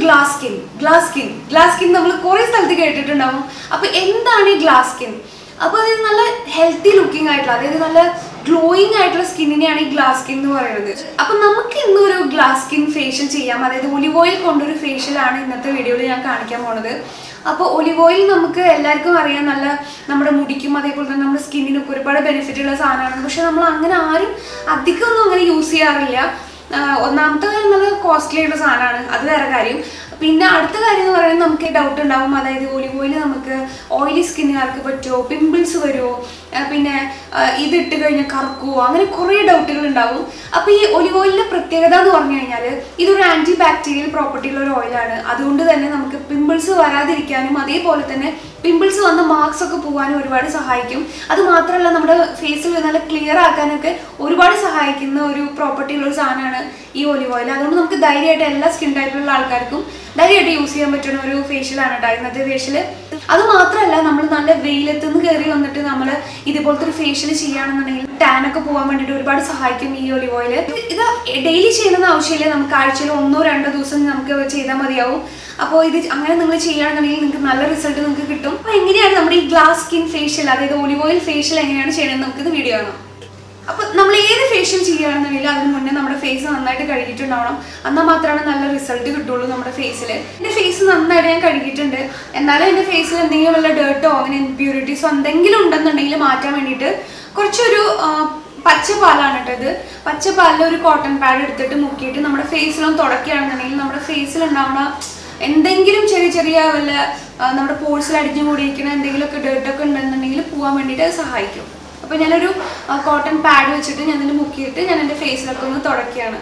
glass skin glass skin glass skin നമ്മൾ കുറേ സ്ഥലത്ത് കേട്ടിട്ടുണ്ടാവും അപ്പൊ എന്താണ് ഈ ഗ്ലാസ് സ്കിൻ അപ്പൊ അതായത് നല്ല ഹെൽത്തി ലുക്കിംഗ് ആയിട്ടുള്ള അതായത് നല്ല ഗ്ലോയിങ് ആയിട്ടുള്ള സ്കിന്നിനെയാണ് ഈ ഗ്ലാസ് സ്കിൻ എന്ന് പറയുന്നത് അപ്പൊ നമുക്ക് ഇന്ന് ഒരു ഗ്ലാസ് സ്കിൻ ഫേഷ്യൽ ചെയ്യാം അതായത് ഒലിവ് ഓയിൽ കൊണ്ടൊരു ഫേഷ്യലാണ് ഇന്നത്തെ വീഡിയോയിൽ ഞാൻ കാണിക്കാൻ പോണത് അപ്പോൾ ഒലിവ് ഓയിൽ നമുക്ക് എല്ലാവർക്കും അറിയാം നല്ല നമ്മുടെ മുടിക്കും അതേപോലെ തന്നെ നമ്മുടെ സ്കിന്നിനൊക്കെ ഒരുപാട് ബെനിഫിറ്റ് ഉള്ള സാധനമാണ് പക്ഷെ നമ്മൾ അങ്ങനെ ആരും അധികം ഒന്നും അങ്ങനെ യൂസ് ചെയ്യാറില്ല ആഹ് ഒന്നാമത്തെ കാര്യം നല്ല കോസ്റ്റ്ലി ആയിട്ടുള്ള സാധനമാണ് അത് വേറെ കാര്യം പിന്നെ അടുത്ത കാര്യം എന്ന് പറയുന്നത് നമുക്ക് ഡൗട്ട് ഉണ്ടാവും അതായത് ഒലിവ് ഓയിൽ നമുക്ക് ഓയിലി സ്കിന്നുകാർക്ക് പറ്റുമോ പിമ്പിൾസ് വരുമോ ആഹ് പിന്നെ ആഹ് ഇത് ഇട്ട് കഴിഞ്ഞാൽ കറക്കുമോ അങ്ങനെ കുറേ ഡൗട്ടുകൾ ഉണ്ടാവും അപ്പോൾ ഈ ഒലിവ് ഓയിലിന്റെ പ്രത്യേകത എന്ന് പറഞ്ഞു കഴിഞ്ഞാൽ ഇതൊരു ആന്റി ബാക്ടീരിയൽ പ്രോപ്പർട്ടി ഉള്ള ഒരു ഓയിലാണ് അതുകൊണ്ട് തന്നെ നമുക്ക് പിമ്പിൾസ് വരാതിരിക്കാനും അതേപോലെ തന്നെ പിമ്പിൾസ് വന്ന മാർക്സ് ഒക്കെ പോകാനും ഒരുപാട് സഹായിക്കും അത് മാത്രമല്ല നമ്മുടെ ഫേസിൽ നല്ല ക്ലിയർ ആക്കാനൊക്കെ ഒരുപാട് സഹായിക്കുന്ന ഒരു പ്രോപ്പർട്ടി ഉള്ള ഒരു സാധനമാണ് ഈ ഒലിവ് ഓയിൽ അതുകൊണ്ട് നമുക്ക് ധൈര്യമായിട്ട് എല്ലാ സ്കിൻ ടൈപ്പിലുള്ള ആൾക്കാർക്കും ധൈര്യമായിട്ട് യൂസ് ചെയ്യാൻ പറ്റുന്ന ഒരു ഫേഷ്യലാണ് കേട്ടോ ഇന്നത്തെ ഫേഷ്യൽ അത് മാത്രമല്ല നമ്മൾ നല്ല വെയിലത്ത് നിന്ന് കയറി വന്നിട്ട് നമ്മൾ ഇതുപോലത്തെ ഒരു ഫേഷ്യൽ ചെയ്യുകയാണെന്നുണ്ടെങ്കിൽ ടാൻ ഒക്കെ പോകാൻ വേണ്ടിയിട്ട് ഒരുപാട് സഹായിക്കും ഈ ഒലിവ് ഓയിൽ ഇത് ഡെയിലി ചെയ്യണമെന്ന് ആവശ്യമില്ല നമുക്ക് ആഴ്ചയിൽ ഒന്നോ രണ്ടോ ദിവസം നമുക്ക് ചെയ്താൽ മതിയാവും അപ്പോൾ ഇത് അങ്ങനെ നിങ്ങൾ ചെയ്യുകയാണെന്നുണ്ടെങ്കിൽ നിങ്ങൾക്ക് നല്ല റിസൾട്ട് നിങ്ങൾക്ക് കിട്ടും അപ്പോൾ എങ്ങനെയാണ് നമ്മുടെ ഈ ഗ്ലാസ് സ്കിൻ ഫേഷ്യൽ അതായത് ഒലിവ് ഓയിൽ ഫേഷ്യൽ എങ്ങനെയാണ് ചെയ്യണമെന്ന് നമുക്കിത് വീഡിയോ കാണാം അപ്പൊ നമ്മൾ ഏത് ഫേഷ്യൽ ചെയ്യുകയാണെന്നുണ്ടെങ്കിൽ അതിന് മുന്നേ നമ്മുടെ ഫേസ് നന്നായിട്ട് കഴുകിയിട്ടുണ്ടാവണം എന്നാൽ മാത്രമാണ് നല്ല റിസൾട്ട് കിട്ടുള്ളൂ നമ്മുടെ ഫേസിൽ എൻ്റെ ഫേസ് നന്നായിട്ട് ഞാൻ കഴുകിയിട്ടുണ്ട് എന്നാലും എൻ്റെ ഫേസിൽ എന്തെങ്കിലും വല്ല ഡേർട്ടോ അങ്ങനെ ഇമ്പ്യൂരിറ്റീസോ എന്തെങ്കിലും ഉണ്ടെന്നുണ്ടെങ്കിൽ മാറ്റാൻ വേണ്ടിയിട്ട് കുറച്ചൊരു ആ, പച്ചപ്പാലാണ് കേട്ടോ ഇത് പച്ചപ്പാലിൽ ഒരു കോട്ടൺ പാഡ് എടുത്തിട്ട് മുക്കിയിട്ട് നമ്മുടെ ഫേസിലൊന്ന് തുടക്കുകയാണെന്നുണ്ടെങ്കിൽ നമ്മുടെ ഫേസിൽ ഉണ്ടാവുന്ന എന്തെങ്കിലും ചെറിയ ചെറിയ വല്ല ആ, നമ്മുടെ പോഴ്സിൽ അടിഞ്ഞു കൂടിയിരിക്കുന്ന എന്തെങ്കിലുമൊക്കെ ഡേർട്ടൊക്കെ ഉണ്ടെന്നുണ്ടെങ്കിൽ പോകാൻ വേണ്ടിയിട്ട് അത് സഹായിക്കും അപ്പോൾ ഞാനൊരു കോട്ടൺ പാഡ് വെച്ചിട്ട് ഞാൻ ഇതിൽ മുക്കിയിട്ട് ഞാൻ എൻ്റെ ഫേസിലൊക്കെ ഒന്ന് തുടക്കുകയാണ്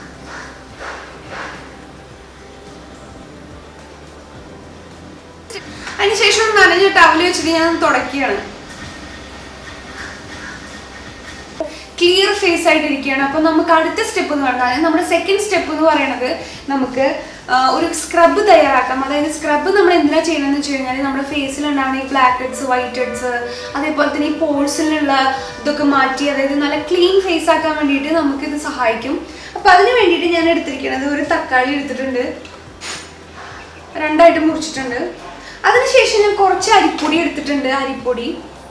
അതിനുശേഷം ഒരു നനഞ്ഞ ടവൽ വെച്ചിട്ട് ഞാൻ ഒന്ന് തുടക്കുകയാണ് ക്ലിയർ ഫേസ് ആയിട്ട് ഇരിക്കുകയാണ് അപ്പോൾ നമുക്ക് അടുത്ത സ്റ്റെപ്പ് എന്ന് പറഞ്ഞാൽ നമ്മുടെ സെക്കൻഡ് സ്റ്റെപ്പ് എന്ന് പറയുന്നത് നമുക്ക് ആ, ഒരു സ്ക്രബ് തയ്യാറാക്കാം അതായത് സ്ക്രബ് നമ്മൾ എന്തിനാ ചെയ്യണമെന്ന് വെച്ച് കഴിഞ്ഞാൽ നമ്മുടെ ഫേസിൽ ഉണ്ടാവുന്ന ഈ ബ്ലാക്ക് ഹെഡ്സ് വൈറ്റ് ഹെഡ്സ് അതേപോലെ തന്നെ ഈ പോഴ്സിലുള്ള ഇതൊക്കെ മാറ്റി അതായത് നല്ല ക്ലീൻ ഫേസ് ആക്കാൻ വേണ്ടിയിട്ട് നമുക്ക് ഇത് സഹായിക്കും അപ്പോൾ അതിന് വേണ്ടിയിട്ട് ഞാൻ എടുത്തിരിക്കുന്നത് ഒരു തക്കാളി എടുത്തിട്ടുണ്ട് രണ്ടായിട്ട് മുറിച്ചിട്ടുണ്ട് അതിനുശേഷം ഞാൻ കുറച്ച് അരിപ്പൊടി എടുത്തിട്ടുണ്ട് അരിപ്പൊടി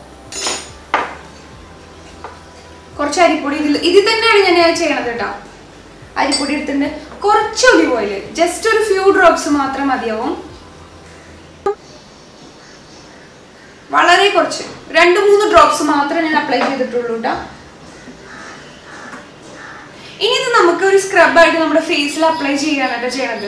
കുറച്ച് അരിപ്പൊടി ഇതിൽ ഇതിൽ തന്നെയാണ് ഞാൻ ചെയ്യണത് കേട്ടോ അരിപ്പൊടി എടുത്തിട്ടുണ്ട് കുറച്ച് ഒലിവ് ഓയിൽ ജസ്റ്റ് ഒരു ഫ്യൂ ഡ്രോപ്സ് മാത്രം മതിയാവും വളരെ കുറച്ച് രണ്ട് മൂന്ന് ഡ്രോപ്സ് മാത്രമേ ഞാൻ അപ്ലൈ ചെയ്തിട്ടുള്ളൂ കേട്ടോ ഇനി ഇത് നമുക്ക് ഒരു സ്ക്രബായിട്ട് നമ്മുടെ ഫേസിൽ അപ്ലൈ ചെയ്യാണ് കേട്ടോ ചെയ്യണത്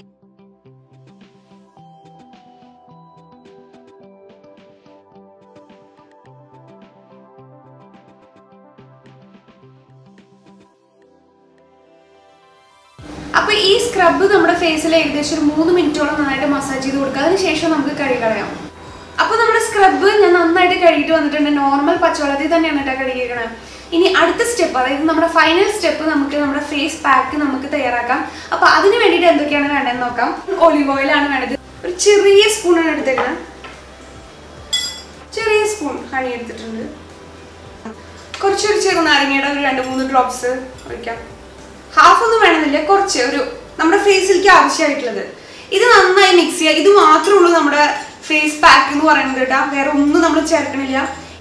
അപ്പൊ ഈ സ്ക്രബ് നമ്മുടെ ഫേസിൽ ഏകദേശം ഒരു മൂന്ന് മിനിറ്റോളം നന്നായിട്ട് മസാജ് ചെയ്ത് കൊടുക്കുക അതിനുശേഷം നമുക്ക് കഴുകി കളയാം അപ്പൊ നമ്മുടെ സ്ക്രബ് ഞാൻ നന്നായിട്ട് കഴുകിയിട്ട് വന്നിട്ടുണ്ട് നോർമൽ പച്ചവെള്ളത്തിൽ തന്നെയാണ് കേട്ടോ കഴുകിയേക്കണത് ഇനി അടുത്ത സ്റ്റെപ്പ് അതായത് നമ്മുടെ ഫൈനൽ സ്റ്റെപ്പ് നമുക്ക് നമ്മുടെ ഫേസ് പാക്ക് നമുക്ക് തയ്യാറാക്കാം അപ്പൊ അതിന് വേണ്ടിയിട്ട് എന്തൊക്കെയാണ് വേണ്ടതെന്ന് നോക്കാം ഒലിവ് ഓയിൽ ആണ് വേണ്ടത് ഒരു ചെറിയ സ്പൂണാണ് എടുത്തേക്കണത് ചെറിയ സ്പൂൺ ഹണി എടുത്തിട്ടുണ്ട് കുറച്ചൊരു ചെറുനാരങ്ങയുടെ ഒരു രണ്ട് മൂന്ന് ഡ്രോപ്സ് ഒഴിക്കാം ഹാഫ് ഒന്നും വേണമെന്നില്ല കുറച്ച് ഒരു നമ്മുടെ ഫേസിലേക്ക് ആവശ്യമായിട്ടുള്ളത് ഇത് നന്നായി മിക്സ് ചെയ്യുക ഇത് മാത്രമേ ഉള്ളൂ നമ്മുടെ ഫേസ് പാക്ക് എന്ന് പറയുന്നത് കേട്ടോ വേറെ ഒന്നും നമ്മൾ ചേർക്കണില്ല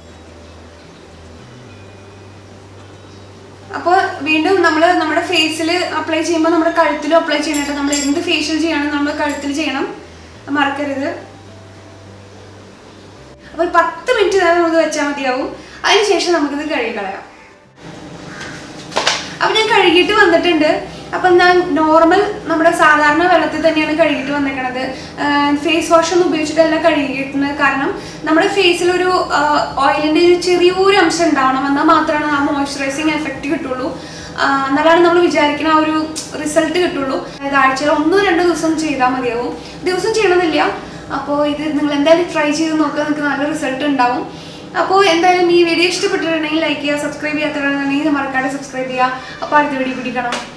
അപ്പോൾ വീണ്ടും നമ്മൾ നമ്മുടെ ഫേസിൽ അപ്ലൈ ചെയ്യുമ്പോൾ നമ്മുടെ കഴുത്തിലും അപ്ലൈ ചെയ്യണം കേട്ടോ നമ്മൾ എന്ത് ഫേഷ്യൽ ചെയ്യണം നമ്മൾ കഴുത്തിൽ ചെയ്യണം മറക്കരുത് അപ്പോൾ ഒരു പത്ത് മിനിറ്റ് നേരം നമുക്ക് വെച്ചാൽ മതിയാവും അതിനുശേഷം നമുക്കിത് കഴുകി കളയാം അപ്പൊ ഞാൻ കഴുകിയിട്ട് വന്നിട്ടുണ്ട് അപ്പൊ ഞാൻ നോർമൽ നമ്മുടെ സാധാരണ വെള്ളത്തിൽ തന്നെയാണ് കഴുകിയിട്ട് വന്നേക്കണത് ഫേസ് വാഷ് ഒന്നും ഉപയോഗിച്ചിട്ടല്ല കഴുകിയിട്ടുള്ളത് കാരണം നമ്മുടെ ഫേസിൽ ഒരു ഓയിലിന്റെ ഒരു ചെറിയൊരു അംശം ഉണ്ടാവണം എന്നാൽ മാത്രമാണ് ആ മോയ്സ്ചറൈസിങ് എഫക്റ്റ് കിട്ടുള്ളൂ ആ, എന്നാലാണ് നമ്മൾ വിചാരിക്കുന്ന ആ ഒരു റിസൾട്ട് കിട്ടുള്ളൂ അതായത് ആഴ്ചയിൽ ഒന്നോ രണ്ടോ ദിവസം ചെയ്താൽ മതിയാവും ദിവസം ചെയ്യണമെന്നില്ല അപ്പോൾ ഇത് നിങ്ങൾ എന്തായാലും ട്രൈ ചെയ്ത് നോക്കുക നിങ്ങൾക്ക് നല്ല റിസൾട്ട് ഉണ്ടാവും അപ്പോൾ എന്തായാലും ഈ വീഡിയോ ഇഷ്ടപ്പെട്ടിട്ടുണ്ടെങ്കിൽ ലൈക്ക് ചെയ്യുക സബ്സ്ക്രൈബ് ചെയ്യാത്തവരാണെന്നുണ്ടെങ്കിൽ മറക്കാതെ സബ്സ്ക്രൈബ് ചെയ്യുക അപ്പോൾ അടുത്ത വീഡിയോ പിടിക്കണം